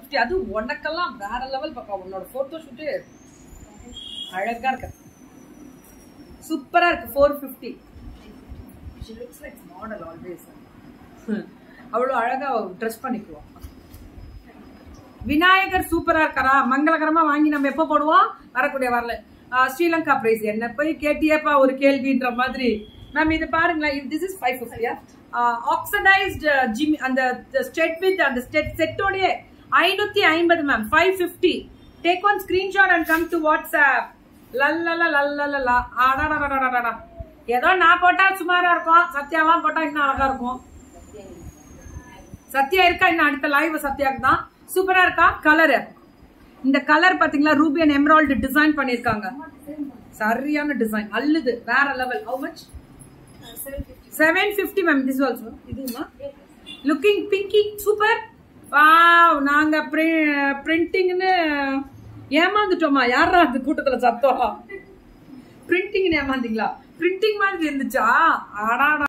fifty அது உனக்கெல்லாம் வேற லெவல் பக்கம் உன்னோட போட்டோ ஷூட்டு அழகா இருக்கு சூப்பரா இருக்கு four fifty she looks like model always அவ்வளோ அழகா ட்ரெஸ் பண்ணிக்குவோம் விநாயகர் சூப்பரா இருக்காரா மங்களகரமா வாங்கி நம்ம எப்போ போடுவோம் வரக்கூடிய வரல ஆஹ் ஸ்ரீலங்கா பிரைஸ் என்ன போய் கேட்டியேப்பா ஒரு கேள்வின்ற மாதிரி மேம் இது பாருங்களேன் திஸ் இஸ் ஃபைவ் ஃபிஃப்டியா ஆக்சடைஸ்டு ஜிம் அந்த ஸ்டெட் வித் அந்த ஸ்டெட் செட்டோடய ஐநூத்தி ஐம்பது ma'am five fifty take one screenshot and come to WhatsApp லல்லல லல்லலா ஆடாடாடாடாடா ஏதோ நான் போட்டா சுமாரா இருக்கும் சத்யாலாம் போட்டா இன்னும் அழகா இருக்கும் சத்யா இருக்கா இன்னும் அடுத்த லைவ் சத்யாக்கு தான் சூப்பரா இருக்கா கலரு இந்த கலர் பாத்தீங்களா ரூபியன் எம்ராய்டு டிசைன் பண்ணிருக்காங்க சரியான டிசைன் அல்லுது வேற level how much seven fifty ma'am this also இதுமா லுக்கிங் பிங்கி சூப்பர் வாவ் நாங்க பிரிண்டிங்னு ஏமாந்துட்டோமா யாரா அந்த கூட்டத்துல சத்தம் பிரிண்டிங்னு ஏமாந்தீங்களா பிரிண்டிங் மாதிரி இருந்துச்சா ஆடாடா